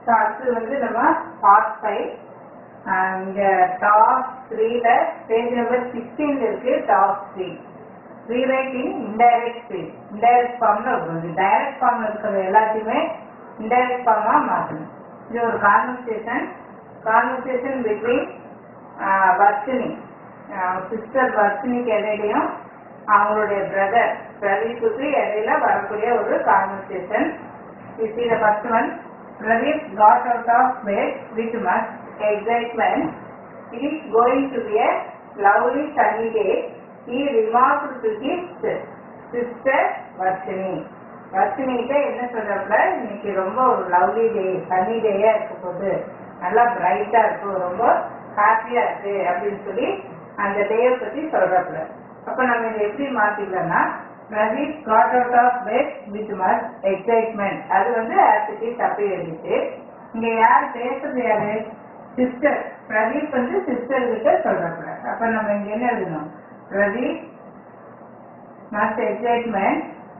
So அடுத்து வந்து நம்ம பார்ட் ஃபைவ் இங்க டாப் த்ரீல பேஜ் நம்பர் சிக்ஸ்டீன்ல இருக்கு top three rewriting indirect speech indirect ஃபார்ம்ல வருது டைரக்ட் ஃபார்ம்ல இருக்கிற எல்லாத்தையுமே இன்டைரக்ட் ஃபார்மா மாற்றணும் இது ஒரு conversation conversation between Varshini sister வர்ஷினிக்கு இடையிலையும் அவங்களுடைய பிரதர் பிரதீப்புக்கு இடையில வரக்கூடிய ஒரு conversation You see the first one. Pradeep got out of bed with much excitement. It is going to be a lovely sunny day. He remarked to his sister Varshini. வர்ஷினிகிட்ட என்ன சொல்றப்ப இன்னைக்கு ரொம்ப ஒரு லவ்லி டே சன்னி டேயா இருக்க போகுது நல்லா பிரைட்டா இருக்கு ரொம்ப ஹாப்பியா இருக்கு அப்படின்னு சொல்லி அந்த டேயை பத்தி சொல்றப்ப அப்ப நம்ம இதை எப்படி மாத்திக்கலாம்னா Pradeep got out of bed with much excitement அது வந்து ஆசிட்டி தப்பி எழுதிட்டு இங்க யார் பேசுறது யாரு சிஸ்டர் பிரதீப் வந்து சிஸ்டர் கிட்ட சொல்றப்ப அப்ப நம்ம இங்க என்ன எழுதணும் Pradeep much excitement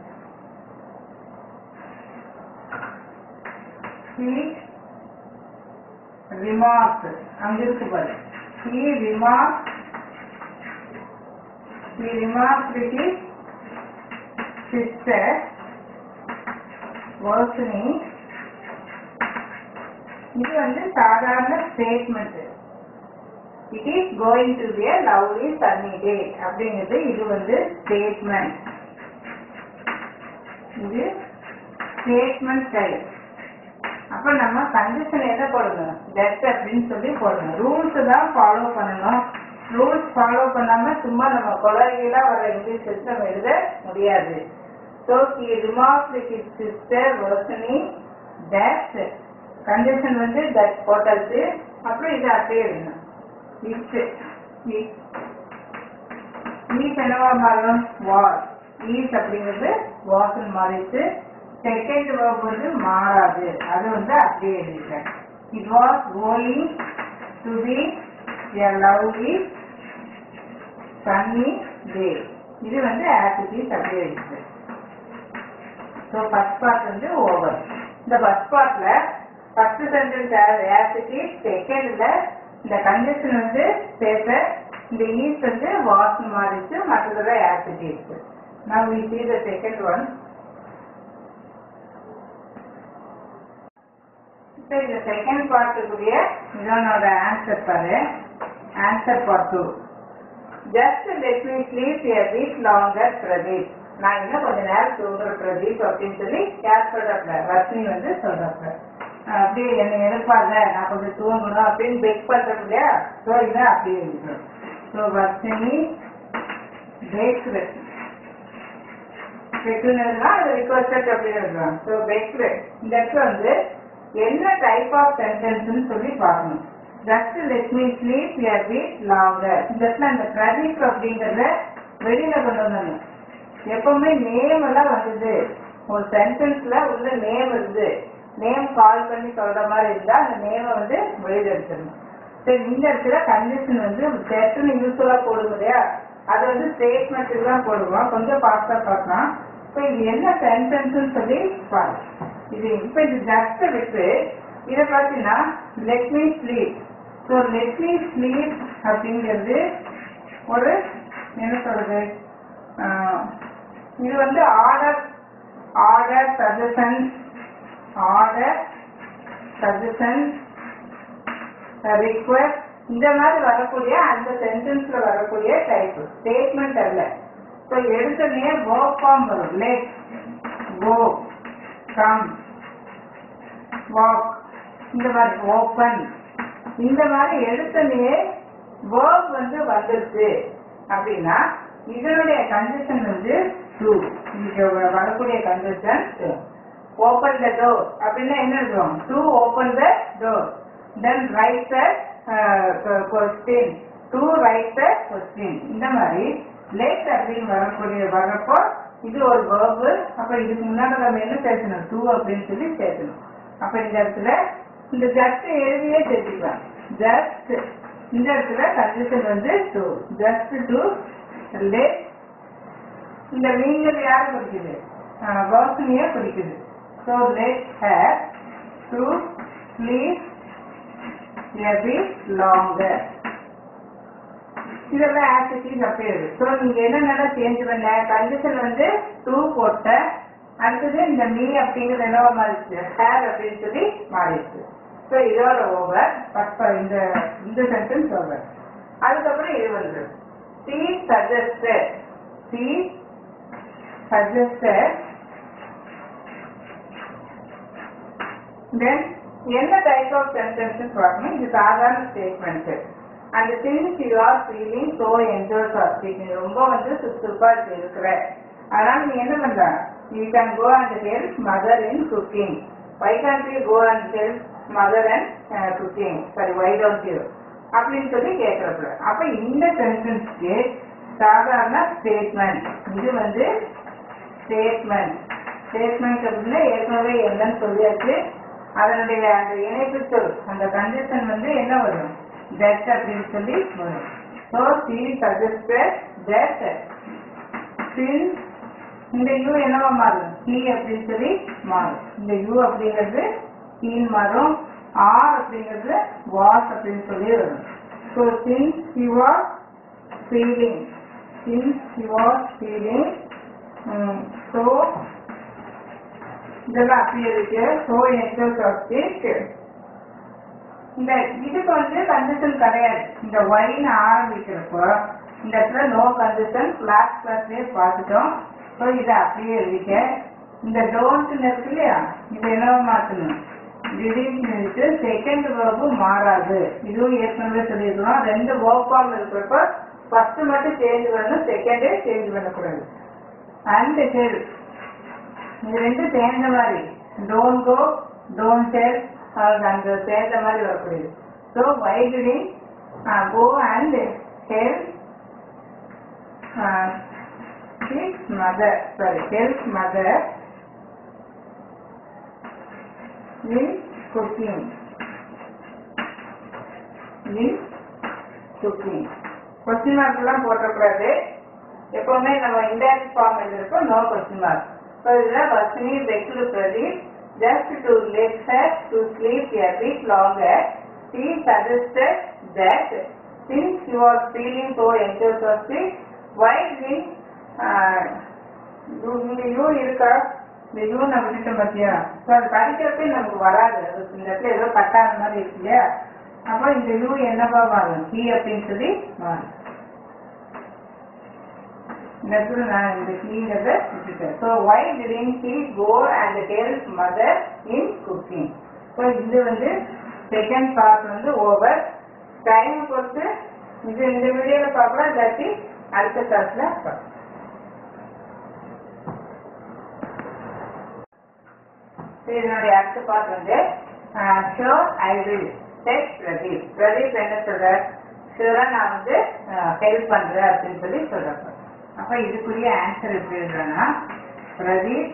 he remarked அங்க இருக்கு பாரு he remarked he remarked with his sister Varshini இது வந்து சாதாரண statement it is going to be a lovely sunny day அப்படிங்கிறது இது வந்து ஸ்டேட்மெண்ட் இது ஸ்டேட்மெண்ட் டைப் அப்ப நம்ம கண்டிஷன் எதை போடணும் தட் அப்படின்னு சொல்லி போடணும் ரூல்ஸ் தான் ஃபாலோ பண்ணணும் ரூல்ஸ் ஃபாலோ பண்ணாம சும்மா நம்ம கொலகையில வர இங்கிலீஷ் சிஸ்டம் எழுத முடியாது so he remark with his sister Varshini that condition வந்து தட் போட்டாச்சு அப்புறம் இதை அப்படியே எழுதணும் இஸ் ஈஸ் என்னவா மாறும் வாஸ் ஈஸ் அப்படிங்கிறது வாசன் மாறிச்சு செகண்ட் வேர்ப் வந்து மாறாது அது வந்து அப்படியே எழுதிட்டேன் it was going to be a lovely sunny day இது வந்து ஆக்டிவிட்டிஸ் அப்படியே எழுதிட்டேன் ஸோ ஃபர்ஸ்ட் பார்ட் வந்து ஓவர் இந்த ஃபர்ஸ்ட் பார்ட்ல ஃபர்ஸ்ட் சென்டென்ஸ் ஆக்டிவிட்டிஸ் செகண்ட்ல இந்த கண்டிஷன் வந்து பேப்பர் இந்த ஈஸ் வந்து வாஸ் மாறிச்சு மற்றதெல்லாம் ஆக்டிவிட்டிஸ் நான் V C the second one இப்போ இந்த செகண்ட் பார்ட்டுக்குரிய இதனோட ஆன்சர் பாரு answer part two just let me sleep a week longer Pradeep நான் இன்னும் கொஞ்ச நேரம் தூங்குற பிரதீப் அப்படின்னு சொல்லி யார் சொல்றப்ப வர்ஷினி வந்து சொல்றப்ப அப்படியே என்னை எழுப்பாத நான் கொஞ்சம் தூங்கணும் அப்படின்னு பெக் பண்றேன் இல்லையா ஸோ இதை அப்படியே இருக்கிறோம் ஸோ வர்ஷினி பேக்ரு பெக்குன்னா அது ரிக்வஸ்டட் அப்படின்னு எழுதுறோம் ஸோ பெக்ரு இந்த இடத்துல வந்து என்ன டைப் ஆஃப் சென்டென்ஸ்னு சொல்லி பார்க்கணும் just let me sleep a week longer இந்த இடத்துல அந்த பிரதீப் அப்படிங்கறத வெளியில கொண்டு வந்தணும் எப்பவுமே நேம் எல்லாம் வந்தது ஒரு சென்டென்ஸ்ல உள்ள நேம் இருந்து நேம் கால் பண்ணி சொல்ற மாதிரி இருந்தா அந்த நேமை வந்து வெளியில எடுத்துடணும் சரி இந்த இடத்துல கண்டிஷன் வந்து செட்டுன்னு யூஸ்ஃபுல்லா போடுவோம் இல்லையா அது வந்து ஸ்டேட்மெண்ட்டுக்கு தான் போடுவோம் கொஞ்சம் ஃபாஸ்டா பார்க்கலாம் இப்போ இது என்ன சென்டென்ஸ்னு சொல்லி பாரு இது இப்போ இது ஜஸ்ட் விட்டு இதை பார்த்தீங்கன்னா let me sleep so let me sleep அப்படிங்கிறது ஒரு என்ன சொல்றது இது வந்து order order suggestion order suggestion request இந்த மாதிரி வரக்கூடிய அந்த சென்டென்ஸ்ல வரக்கூடிய டைப் ஸ்டேட்மெண்ட் அல்ல இப்போ எடுத்தனே ஒர்க் ஃபார்ம் வரும் லெட் கோ கம் வாக் இந்த மாதிரி ஓப்பன் இந்த மாதிரி எடுத்தனே வேர்ப் வந்து வந்துருச்சு அப்படின்னா இதனுடைய கண்டிஷன் வந்து டூ இங்க வரக்கூடிய கண்டிஷன் ஓப்பன் த டோர் அப்படின்னா என்ன எழுதுவோம் to open the door then write the question to write the question இந்த மாதிரி லேட் அப்படின்னு வரக்கூடிய வரப்போ இது ஒரு வேர்பு அப்ப இதுக்கு முன்னாடி நம்ம என்ன சேர்க்கணும் டூ அப்படின்னு சொல்லி சேர்க்கணும் அப்ப இந்த இடத்துல இந்த ஜஸ்ட் எழுதியே சேர்த்துக்கலாம் ஜஸ்ட் இந்த இடத்துல கண்டிஷன் வந்து டூ ஜஸ்ட் டூ லேட் இந்த நீங்கள் யார் குறிக்குது வர்ஷனியே குறிக்குது so let her to sleep a bit longer இதெல்லாம் ஆக்டிவிட்டிஸ் அப்படியே இருக்கு ஸோ நீங்க என்னென்ன சேஞ்ச் பண்ண கண்டிஷன் வந்து டூ போட்ட அடுத்தது இந்த மீ அப்படிங்கிறது என்னவா மாறிடுச்சு ஹேர் அப்படின்னு சொல்லி மாறிடுச்சு ஸோ இதோட ஓவர் ஃபர்ஸ்ட் இந்த இந்த சென்டென்ஸ் ஓவர் அதுக்கப்புறம் இது வந்து C suggested C suggested then என்ன டைப் ஆஃப் சென்டென்சஸ் வரணும் இது சாதாரண statement and since you are feeling so enjoy or speaking ரொம்ப வந்து சுறுசுறுப்பா இருக்கிற அதனால நீ என்ன பண்ற you can go and help mother in cooking why can't you go and help mother and cooking sorry why don't you அப்படின்னு சொல்லி கேட்கறப்ப அப்ப இந்த சென்டென்ஸ்க்கு சாதாரண ஸ்டேட்மெண்ட் இது வந்து ஸ்டேட்மெண்ட் ஸ்டேட்மெண்ட் அப்படின்னா ஏற்கனவே என்னன்னு சொல்லியாச்சு அதனுடைய அந்த இணைப்பு சொல் அந்த கண்டிஷன் வந்து என்ன வரும் தட் அப்படின்னு சொல்லி வரும் so C suggested that since இந்த யூ என்னவா மாறும் சி அப்படின்னு சொல்லி மாறும் இந்த யூ அப்படிங்கிறது சீன் மாறும் ஆர் அப்படிங்கிறது வாஸ் அப்படின்னு சொல்லி வரும் so since you are feeling since you are feeling so இதெல்லாம் அப்படியே இருக்கு ஸோ எக்ஸஸ் ஆஃப் இந்த இதுக்கு வந்து கண்டிஷன் கிடையாது இந்த ஒயின்னு ஆரம்பிக்கிறப்போ இந்த இடத்துல நோ கண்டிஷன் கிளாஸ் கிளாஸ்லேயே பார்த்துட்டோம் ஸோ இதை அப்படியே எழுதிக்க இந்த டோன்ட்னு இருக்கு இல்லையா இது என்னவா மாற்றணும் திடீர்னு இருக்கு செகண்ட் வேர்பு மாறாது இதுவும் ஏற்கனவே சொல்லியிருக்கிறோம் ரெண்டு வேர்ப் ஃபார்ம் இருக்கிறப்ப ஃபர்ஸ்ட் மட்டும் சேஞ்ச் பண்ணணும் செகண்டே சேஞ்ச் பண்ணக்கூடாது அண்ட் ஹெல்ப் இது ரெண்டும் சேர்ந்த மாதிரி டோன்ட் கோ டோன்ட் டெல் அந்த சேர்ந்த மாதிரி வரக்கூடியது so why did he go and help his mother sorry help mother in cooking in cooking question mark எல்லாம் போட்டக்கூடாது எப்பவுமே நம்ம இன்டைரக்ட் ஃபார்ம் எழுதிருக்கோ நோ கொஸ்டின் மார்க் ஸோ இதில் பஸ்னி பெக்டு Pradeep just to let her to sleep a bit longer, she suggested that since you are feeling so enthusiastic, why didn't uh, இந்த you இருக்கா இந்த யூ நம்ம விட்டுட்டோம் பார்த்தியா ஸோ அது படிக்கிறப்பே நமக்கு வராது அது இந்த இடத்துல ஏதோ கட்டாத மாதிரி இருக்கு இல்லையா அப்போ இந்த யூ என்னப்பா மாறும் கீ அப்படின்னு சொல்லி மாறும் இந்த இடத்துல நான் இந்த கீங்கிறத விட்டுட்டேன் so why didn't he go and help mother in cooking so இது வந்து செகண்ட் பார்ட் வந்து ஓவர் டைம் பொறுத்து இது இந்த வீடியோவில் பார்க்கலாம் இல்லாட்டி அடுத்த கிளாஸில் பார்க்கலாம் இதனுடைய அடுத்த பார்ட் வந்து sure I will take Pradeep Pradeep என்ன சொல்ற ஷூரா நான் வந்து ஹெல்ப் பண்றேன் அப்படின்னு சொல்லி சொல்றேன் அப்ப இதுக்குரிய ஆன்சர் எப்படி எழுதுறேன்னா பிரதீப்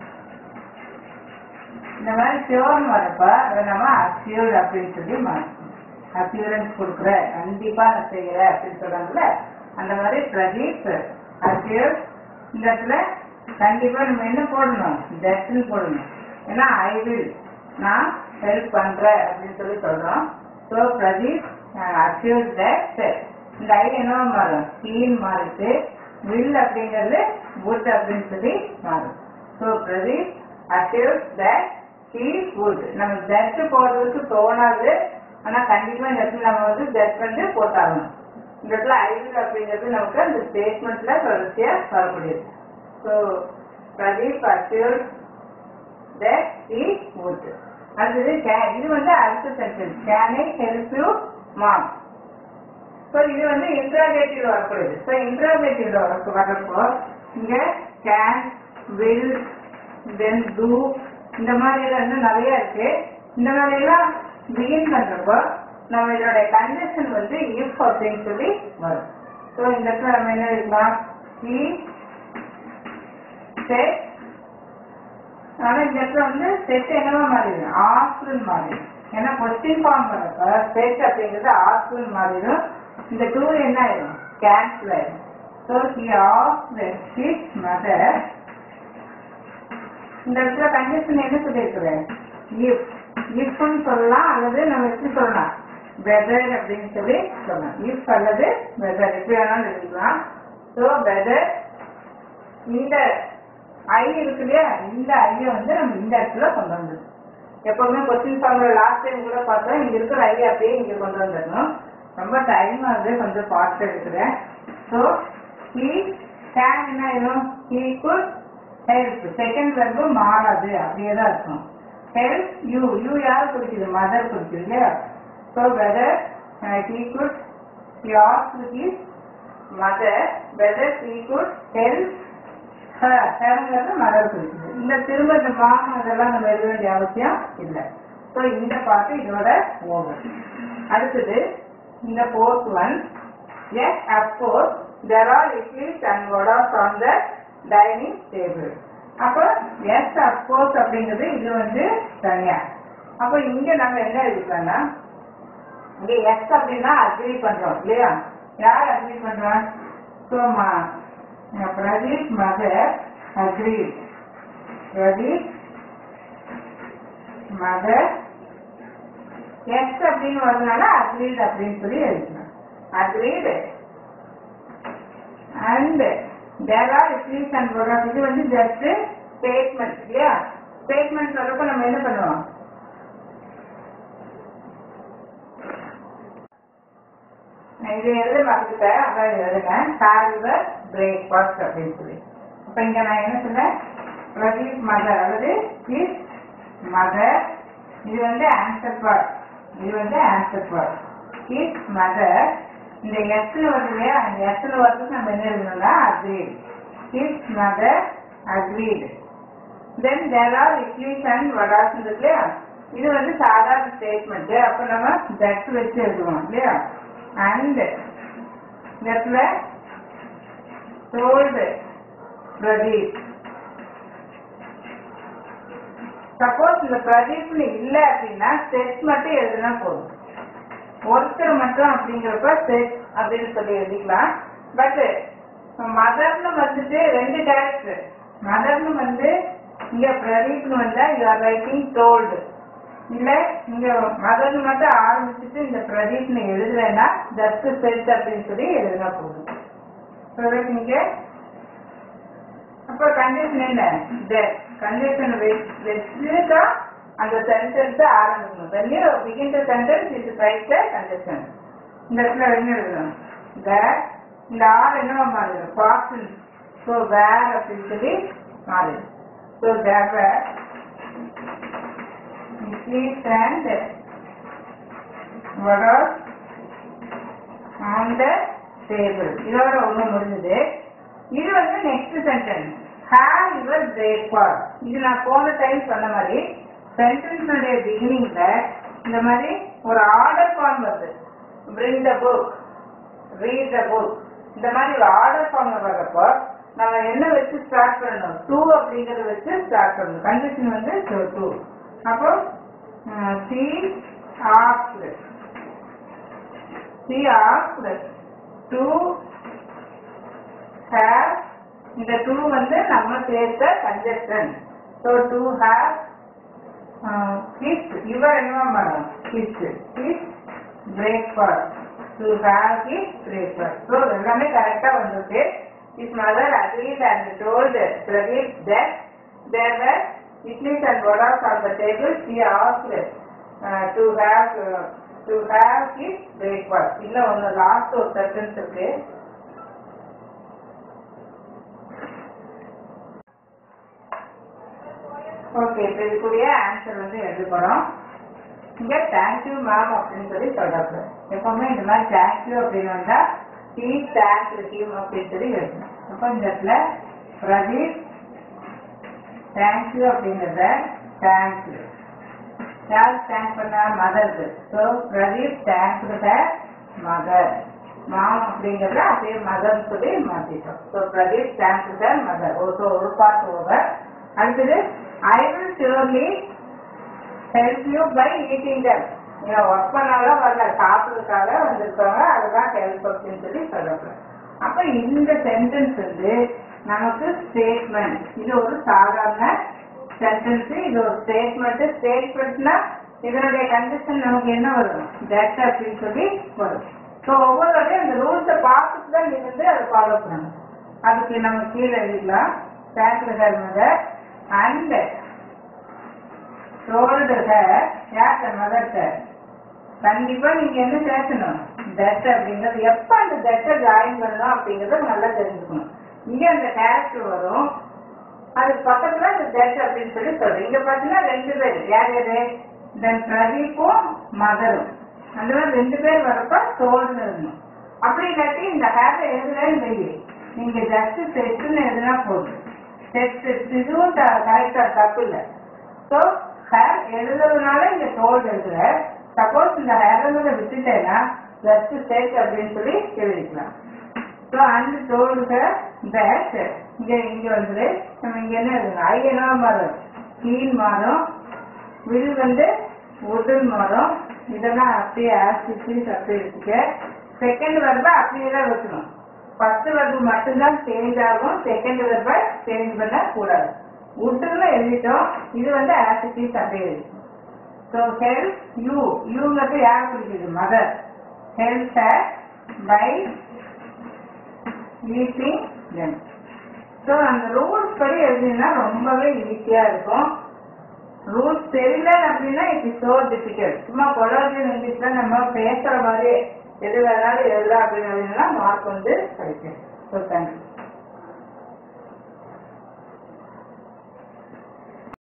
இந்த மாதிரி ஷியோர்னு வரப்ப அதை நம்ம அக்யூர்ட் அப்படின்னு சொல்லி மாற்றணும் அக்யூரன்ஸ் கொடுக்குற கண்டிப்பா நான் செய்யறேன் அப்படின்னு சொல்றாங்கல்ல அந்த மாதிரி பிரதீப் அக்யூர் இந்த இடத்துல கண்டிப்பா நம்ம என்ன போடணும் தட்னு போடணும் ஏன்னா ஐ வில் நான் ஹெல்ப் பண்றேன் அப்படின்னு சொல்லி சொல்றோம் ஸோ பிரதீப் அக்யூர் தட் இந்த ஐ என்னவா மாறும் கீழ் மாறிட்டு வில் அப்படிங்கிறது would அப்படின்னு சொல்லி மாறும் so Pradeep assures that he would நம்ம தட் போடுறதுக்கு தோணாது ஆனா கண்டிப்பா இந்த இடத்துல நம்ம வந்து தட் வந்து போட்டாகணும் இந்த இடத்துல ஐவில் அப்படிங்கிறது நமக்கு அந்த ஸ்டேட்மெண்ட்ல தொடர்ச்சியா வரக்கூடியது so Pradeep assures that he would அடுத்தது can- இது வந்து அடுத்த sentence can I help you mom so இது வந்து இன்ட்ராகேட்டிவ் வரக்கூடியது ஸோ இன்ட்ராகேட்டிவ்ல வரக்கு வரப்போ இங்க கேன் வில் தென் டூ இந்த மாதிரி எல்லாம் இன்னும் நிறைய இருக்கு இந்த மாதிரி எல்லாம் பிகின் பண்றப்போ நம்ம இதோட கண்டிஷன் வந்து இஃப் அப்படின்னு சொல்லி வரும் ஸோ இந்த இடத்துல நம்ம என்ன எழுதலாம் he said ஆனா இந்த இடத்துல வந்து செட் என்னவா மாறிடும் ஆஸ்ட்ரல் மாறிடும் ஏன்னா கொஸ்டின் ஃபார்ம் வரப்ப செட் அப்படிங்கிறது ஆஸ்ட்ரல் மாறிடும் இந்த டூ என்ன ஆயிடும் கேன்சல் ஆயிடும் so he of his mother இந்த இடத்துல கண்டிஷன் என்ன சொல்லியிருக்கிறேன் இஃப் இஃப்னு சொல்லலாம் அல்லது நம்ம எப்படி சொல்லலாம் வெதர் அப்படின்னு சொல்லி சொல்லலாம் இஃப் அல்லது வெதர் எப்படி வேணாலும் எழுதிக்கலாம் ஸோ வெதர் இந்த ஐ இருக்கு இல்லையா இந்த ஐயை வந்து நம்ம இந்த இடத்துல கொண்டு வந்துடணும் எப்பவுமே கொஸ்டின் ஃபார்ம்ல லாஸ்ட் டைம் கூட பார்த்தோம் இங்க இருக்கிற ஐ அப்படியே இங்க கொண்டு வந்துடணும் ரொம்ப டைம் ஆகுது கொஞ்சம் பார்த்து எடுக்கிறேன் ஸோ ஹீ கேன் என்ன ஆயிரும் he could help second verb மாறாது அப்படியே தான் இருக்கும் ஹெல்ப் யூ யூ யார் குறிக்குது மதர் குறிக்குது இல்லையா ஸோ வெதர் ஹீ குட் யார் his mother whether he could help ஹேருங்கிறது மதர் குறிக்குது இந்த திரும்ப இந்த பாகம் இதெல்லாம் நம்ம எழுத வேண்டிய அவசியம் இல்லை ஸோ இந்த பாட்டு இதோட ஓவர் அடுத்தது இந்த fourth one yes of course there are idlis and vadas on the dining table அப்போ எஸ் அப்கோர்ஸ் அப்படிங்கிறது இது வந்து தனியா அப்போ இங்க நம்ம என்ன எழுதிக்கலாம்னா இங்க எஸ் அப்படின்னா அக்ரி பண்றோம் இல்லையா யார் அக்ரி பண்றோம் so Pradeep mother agree Pradeep mother yes அப்படின்னு வரதுனால அக்ரீட் அப்படின்னு சொல்லி எழுதணும் agreed and there are idlis and வராது இது வந்து ஜஸ்ட் ஸ்டேட்மெண்ட் இல்லையா ஸ்டேட்மெண்ட் வரப்ப நம்ம என்ன பண்ணுவோம் இது எழுத மறந்துட்டேன் அதான் எழுதுங்க ஹேர் பிரேக்ஃபாஸ்ட் அப்படின்னு சொல்லி அப்ப இங்க நான் என்ன சொன்னேன் பிரதீப் மதர் அல்லது இஸ் மதர் இது வந்து ஆன்சர் பார்ட் இது வந்து ஆன்சர் பார்ட் இஸ் மதர் இந்த எஸ்ல வருது இல்லையா அந்த எஸ்ல வரதுக்கு நம்ம என்ன எழுதணும்னா agreed is mother agreed then there are idlis and vadas இருக்கு இல்லையா இது வந்து சாதாரண ஸ்டேட்மெண்ட் அப்ப நம்ம தட் வச்சு எழுதுவோம் இல்லையா அண்ட் இந்த இடத்துல டோல்டு பிரதீப் சப்போஸ் இந்த பிரதீப்னு இல்ல அப்படின்னா செட் மட்டும் எழுதுனா போதும் ஒருத்தர் மட்டும் அப்படிங்கிறப்ப செட் அப்படின்னு சொல்லி எழுதிக்கலாம் பட் மதர்னு வந்துட்டு ரெண்டு கேரக்டர் மதர்னு வந்து இங்க பிரதீப்னு வந்தா யூ ஆர் ரைட்டிங் டோல்டு இல்ல இங்க மதர்னு மட்டும் ஆரம்பிச்சுட்டு இந்த பிரதீப்னு எழுதலைன்னா ஜஸ்ட் செட் அப்படின்னு சொல்லி எழுதினா போதும் So that இங்க அப்ப கண்டிஷன் என்ன கண்டிஷன் வச்சுதான் அந்த சென்டென்ஸ் ஆரம்பிக்கணும் when you begin the sentence it is right the condition இந்த இடத்துல என்ன எழுதணும் that இந்த ஆர் என்னவா மாறுது பாஸ்ட் ஸோ வேர் அப்படின்னு சொல்லி மாறுது so there idlis and vadas on the table இதோட ஒண்ணு முடிஞ்சது இது வந்து next sentence have your breakfast இது நான் போன டைம் சொன்ன மாதிரி சென்டென்ஸுடைய பிகினிங்ல இந்த மாதிரி ஒரு ஆர்டர் ஃபார்ம் வருது bring the book read the book இந்த மாதிரி ஒரு ஆர்டர் ஃபார்ம்ல வர்றப்போ நம்ம என்ன வச்சு ஸ்டார்ட் பண்ணணும் டூ அப்படிங்கறத வச்சு ஸ்டார்ட் பண்ணணும் கண்டிஷன் வந்து டூ அப்போ சி ஆஃப்ட் சி ஆஃப்ட் டு ஹேவ் இந்த டூ வந்து நம்ம சேர்த்த conjunction so to have his இவர் என்ன பண்ணணும் his his breakfast to have his breakfast so எல்லாமே கரெக்டாக வந்திருக்கு his mother agreed and told Pradeep that there were idlis and vadas on the table she asked to have to have his breakfast இன்னும் ஒன்று last ஒரு sentence இருக்கு ஓகே இப்போ இதுக்குரிய answer வந்து எழுத போகிறோம் இங்கே தேங்க்யூ மேம் அப்படின்னு சொல்லி சொல்றாங்க எப்பவுமே இந்த மாதிரி தேங்க்யூ அப்படின்னு வந்தா டி தேங்க் யூ அப்படின்னு சொல்லி எழுதணும் அப்போ இந்த இடத்துல பிரதீப் தேங்க்யூ அப்படிங்கிறத தேங்க்யூ யார் தேங்க் பண்ண மதருக்கு so Pradeep thank the mother mom அப்படிங்கிறத அப்படியே மதர்னு சொல்லி மாற்றிட்டோம் so Pradeep thank the mother so ஒரு பார்ட் ஓவர் அடுத்தது I will surely help you by eating them நீங்க ஒர்க் பண்ணாலும் வரல சாப்பிட்றதுக்காக வந்திருக்காங்க அதுதான் ஹெல்ப் அப்படின்னு சொல்லி சொல்லப்படுறேன் அப்ப இந்த சென்டென்ஸ் வந்து நமக்கு ஸ்டேட்மெண்ட் இது ஒரு சாதாரண சென்டென்ஸ் இது ஒரு ஸ்டேட்மெண்ட் ஸ்டேட்மெண்ட்னா இதனுடைய கண்டிஷன் நமக்கு என்ன வரும் தட் அப்படின்னு சொல்லி வரும் ஸோ ஒவ்வொரு வாட்டியும் அந்த ரூல்ஸை பார்த்துட்டு தான் நீங்க வந்து அதை ஃபாலோ பண்ணணும் அதுக்கு நம்ம கீழே எழுதிக்கலாம் sacrifice mother and sold her யார் மதர் ஹேர் கண்டிப்பா நீங்க என்ன சேர்க்கணும் தட் அப்படிங்கிறது எப்ப அந்த தட்டை ஜாயின் பண்ணணும் அப்படிங்கறத நல்லா தெரிஞ்சுக்கணும் இங்க அந்த கேரக்டர் வரும் அதுக்கு பக்கத்துல இந்த தட் அப்படின்னு சொல்லி சொல்றேன் இங்க பாத்தீங்கன்னா ரெண்டு பேர் யார் யாரு தென் பிரதீப்பும் மதரும் அந்த மாதிரி ரெண்டு பேர் வரப்ப சோல்னு இருக்கணும் அப்படி இல்லாட்டி இந்த ஹேர் எழுதுறேன்னு வைங்க நீங்க ஜஸ்ட் செட்டுன்னு எதுனா போதும் செட் இதுவும் கரெக்டா தப்பு இல்லை ஸோ ஹேர் எழுதுறதுனால இங்க தோல் எழுதுற சப்போஸ் இந்த ஹேர்ன்றத விட்டுட்டேன்னா ஜஸ்ட் செட் அப்படின்னு சொல்லி எழுதிக்கலாம் ஸோ அந்த தோல்க பேட் இங்க இங்க வந்து நம்ம இங்க என்ன எழுதணும் ஐ என்ன மாறும் கீழ் மாறும் வில் வந்து உடன் மாறும் இதெல்லாம் அப்படியே ஆஸ்டிஸ் அப்படியே இருக்கு செகண்ட் வெர்பை அப்படியே தான் வைக்கணும் ஃபர்ஸ்ட் வெர்பு மட்டும்தான் சேஞ்ச் ஆகும் செகண்ட் வெர்பை சேஞ்ச் பண்ண கூடாது உட்டுன்னு எழுதிட்டோம் இது வந்து ஆஸ்டிஸ் அப்படியே இருக்கு ஸோ ஹெல்ப் யூ யூங்கிறது யார் பிடிக்குது mother help by eating them so அந்த ரூல்ஸ் படி எழுதினா ரொம்பவே ஈஸியாக இருக்கும் ரூல்ஸ் தெரியல அப்படின்னா இட் இஸ் சோ டிஃபிகல்ட் சும்மா கொலாஜியன் இங்கிலீஷ்ல நம்ம பேசுற மாதிரி எது வேணாலும் எழுதலாம் அப்படின்னு மார்க் வந்து கிடைக்கும் ஸோ தேங்க்யூ